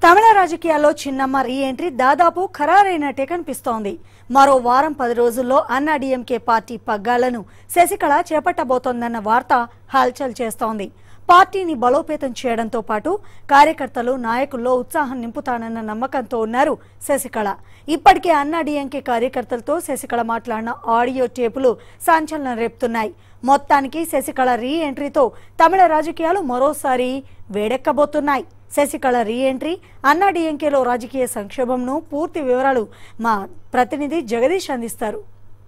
తమిళ రాజకీయాల్లో చిన్నమ్మ re entry దాదాపు ఖరారైనట్టే కనిపిస్తోంది మరో వారం పది రోజుల్లో అన్నా డీఎంకే పార్టీ పగ్గాలను శశికళ చేపట్టబోతోందన్న వార్త హల్చల్ చేస్తోంది పార్టీని బలోపేతం చేయడంతో పాటు కార్యకర్తలు నాయకుల్లో ఉత్సాహం నింపుతానన్న నమ్మకంతో ఉన్నారు శశికళ ఇప్పటికే అన్నా డీఎంకే కార్యకర్తలతో శశికళ మాట్లాడిన ఆడియో టేపులు సంచలనం రేపుతున్నాయి మొత్తానికి శశికళ రీ ఎంట్రీతో తమిళ రాజకీయాలు మరోసారి వేడెక్కబోతున్నాయి శశికళ రీ ఎంట్రీ అన్నా డీఎంకేలో రాజకీయ సంక్షోభంను పూర్తి వివరాలు మా ప్రతినిధి జగదీష్ అందిస్తారు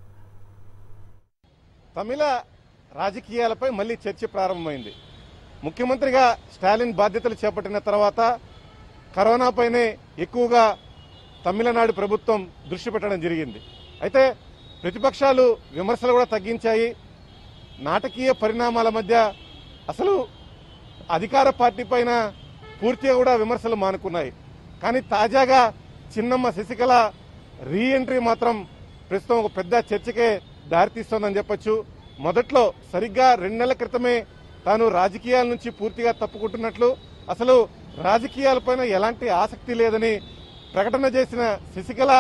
తమిళ రాజకీయాలపై మళ్ళీ చర్చ ప్రారంభమైంది ముఖ్యమంత్రిగా స్టాలిన్ బాధ్యతలు చేపట్టిన తర్వాత కరోనాపైనే ఎక్కువగా తమిళనాడు ప్రభుత్వం దృష్టి పెట్టడం జరిగింది అయితే ప్రతిపక్షాలు విమర్శలు కూడా తగ్గించాయి నాటకీయ పరిణామాల మధ్య అసలు అధికార పార్టీ పైన పూర్తిగా కూడా విమర్శలు మానుకున్నాయి కానీ తాజాగా చిన్నమ్మ శశికళ రీ ఎంట్రీ మాత్రం ప్రస్తుతం ఒక పెద్ద చర్చకే దారితీస్తోందని చెప్పొచ్చు మొదట్లో సరిగ్గా రెండు నెలల క్రితమే తాను రాజకీయాల నుంచి పూర్తిగా తప్పుకుంటున్నట్లు అసలు రాజకీయాలపైన ఎలాంటి ఆసక్తి లేదని ప్రకటన చేసిన శశికళ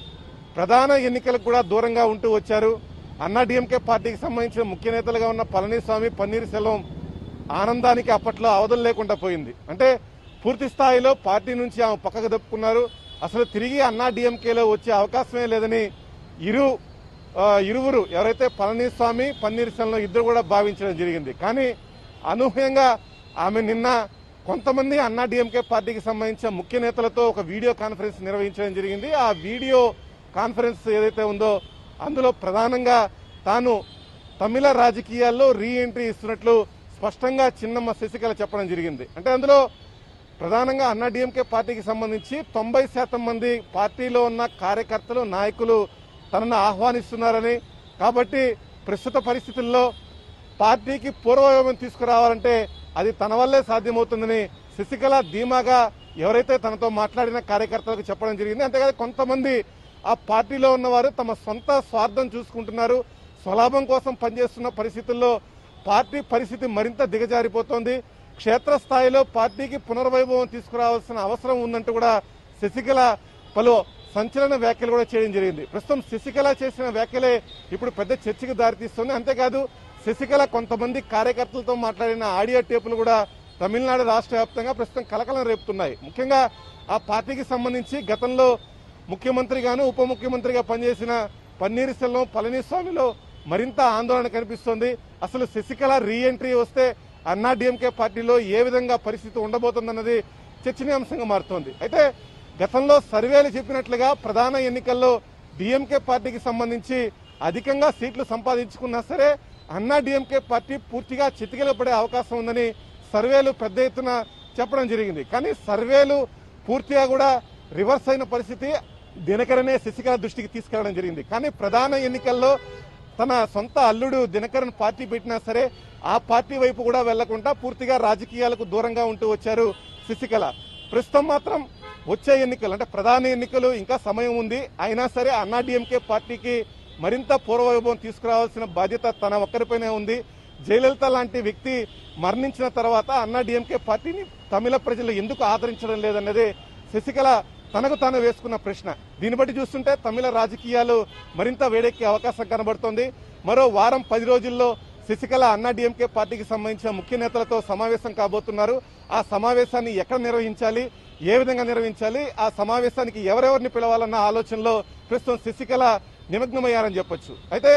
ప్రధాన ఎన్నికలకు కూడా దూరంగా ఉంటూ వచ్చారు అన్నా డిఎంకే పార్టీకి సంబంధించిన ముఖ్య నేతలుగా ఉన్న పళనిస్వామి పన్నీర్ సెల్వం ఆనందానికి అప్పట్లో అవధులు లేకుండా పోయింది అంటే పూర్తి స్థాయిలో పార్టీ నుంచి ఆమె పక్కకు తప్పుకున్నారు అసలు తిరిగి అన్నా డిఎంకేలో వచ్చే అవకాశమే లేదని ఇరు ఆ, ఇరువురు ఎవరైతే పళనిస్వామి పన్నీర్ సెల్వం ఇద్దరు కూడా భావించడం జరిగింది కానీ అనూహ్యంగా ఆమె నిన్న కొంతమంది అన్నా డిఎంకే పార్టీకి సంబంధించిన ముఖ్య నేతలతో ఒక వీడియో కాన్ఫరెన్స్ నిర్వహించడం జరిగింది ఆ వీడియో కాన్ఫరెన్స్ ఏదైతే ఉందో అందులో ప్రధానంగా తాను తమిళ రాజకీయాల్లో రీ ఎంట్రీ ఇస్తున్నట్లు స్పష్టంగా చిన్నమ్మ శశికళ చెప్పడం జరిగింది అంటే అందులో ప్రధానంగా అన్నా డిఎంకే పార్టీకి సంబంధించి తొంభై శాతం మంది పార్టీలో ఉన్న కార్యకర్తలు నాయకులు తనను ఆహ్వానిస్తున్నారని కాబట్టి ప్రస్తుత పరిస్థితుల్లో పార్టీకి పూర్వయోగం తీసుకురావాలంటే అది తన వల్లే సాధ్యమవుతుందని శశికళ ధీమాగా ఎవరైతే తనతో మాట్లాడిన కార్యకర్తలకు చెప్పడం జరిగింది అంతేకాదు కొంతమంది ఆ పార్టీలో ఉన్నవారు తమ సొంత స్వార్థం చూసుకుంటున్నారు స్వలాభం కోసం పనిచేస్తున్న పరిస్థితుల్లో పార్టీ పరిస్థితి మరింత దిగజారిపోతోంది క్షేత్రస్థాయిలో పార్టీకి పునర్వైభవం తీసుకురావాల్సిన అవసరం ఉందంటూ కూడా శశికళ పలు సంచలన వ్యాఖ్యలు కూడా చేయడం జరిగింది ప్రస్తుతం శశికళ చేసిన వ్యాఖ్యలే ఇప్పుడు పెద్ద చర్చకు దారితీస్తుంది అంతేకాదు శశికళ కొంతమంది కార్యకర్తలతో మాట్లాడిన ఆడియో టేపులు కూడా తమిళనాడు రాష్ట్ర వ్యాప్తంగా ప్రస్తుతం కలకలం రేపుతున్నాయి ముఖ్యంగా ఆ పార్టీకి సంబంధించి గతంలో ముఖ్యమంత్రిగాను ఉప ముఖ్యమంత్రిగా పనిచేసిన పన్నీర్ సెల్వం పళనిస్వామిలో మరింత ఆందోళన కనిపిస్తోంది అసలు శశికళ రీ ఎంట్రీ వస్తే అన్నా డిఎంకే పార్టీలో ఏ విధంగా పరిస్థితి ఉండబోతోందన్నది చర్చనీయాంశంగా మారుతోంది అయితే గతంలో సర్వేలు చెప్పినట్లుగా ప్రధాన ఎన్నికల్లో డిఎంకే పార్టీకి సంబంధించి అధికంగా సీట్లు సంపాదించుకున్నా సరే అన్నా డిఎంకే పార్టీ పూర్తిగా చితికిలపడే అవకాశం ఉందని సర్వేలు పెద్ద ఎత్తున చెప్పడం జరిగింది కానీ సర్వేలు పూర్తిగా కూడా రివర్స్ అయిన పరిస్థితి దినకరనే శశికళ దృష్టికి తీసుకెళ్లడం జరిగింది కానీ ప్రధాన ఎన్నికల్లో తన సొంత అల్లుడు దినకరన్ పార్టీ పెట్టినా సరే ఆ పార్టీ వైపు కూడా వెళ్లకుండా పూర్తిగా రాజకీయాలకు దూరంగా ఉంటూ వచ్చారు శశికళ ప్రస్తుతం మాత్రం వచ్చే ఎన్నికలు అంటే ప్రధాన ఎన్నికలు ఇంకా సమయం ఉంది అయినా సరే అన్నా డిఎంకే పార్టీకి మరింత పూర్వవైభవం తీసుకురావాల్సిన బాధ్యత తన ఒక్కరిపైనే ఉంది జయలలిత లాంటి వ్యక్తి మరణించిన తర్వాత అన్నా డిఎంకే పార్టీని తమిళ ప్రజలు ఎందుకు ఆదరించడం లేదన్నదే శశికళ తనకు తాను వేసుకున్న ప్రశ్న దీన్ని బట్టి చూస్తుంటే తమిళ రాజకీయాలు మరింత వేడెక్కే అవకాశం కనబడుతోంది మరో వారం పది రోజుల్లో శశికళ అన్నా డిఎంకే పార్టీకి సంబంధించిన ముఖ్య నేతలతో సమావేశం కాబోతున్నారు ఆ సమావేశాన్ని ఎక్కడ నిర్వహించాలి ఏ విధంగా నిర్వహించాలి ఆ సమావేశానికి ఎవరెవరిని పిలవాలన్న ఆలోచనలో ప్రస్తుతం శశికళ నిమగ్నమయ్యారని చెప్పొచ్చు అయితే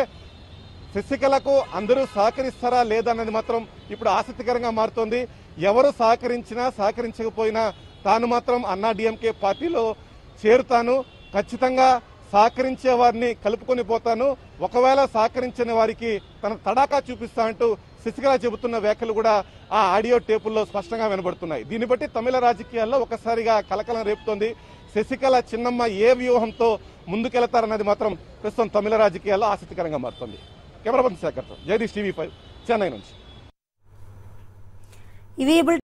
శశికళకు అందరూ సహకరిస్తారా లేదన్నది మాత్రం ఇప్పుడు ఆసక్తికరంగా మారుతోంది ఎవరు సహకరించినా సహకరించకపోయినా తాను మాత్రం అన్నా డిఎంకే పార్టీలో చేరుతాను ఖచ్చితంగా సహకరించే వారిని కలుపుకొని పోతాను ఒకవేళ సహకరించని వారికి తన తడాకా చూపిస్తా అంటూ శశికళ చెబుతున్న వ్యాఖ్యలు కూడా ఆ ఆడియో టేపుల్లో స్పష్టంగా వినబడుతున్నాయి దీన్ని బట్టి తమిళ రాజకీయాల్లో ఒకసారిగా కలకలం రేపుతోంది శశికళ చిన్నమ్మ ఏ వ్యూహంతో ముందుకెళ్తారన్నది మాత్రం ప్రస్తుతం తమిళ రాజకీయాల్లో ఆసక్తికరంగా మారుతోంది కెమెరా పర్సన్ శేఖర్తో జగదీష్ టీవీ ఫైవ్ చెన్నై నుంచి ఇవి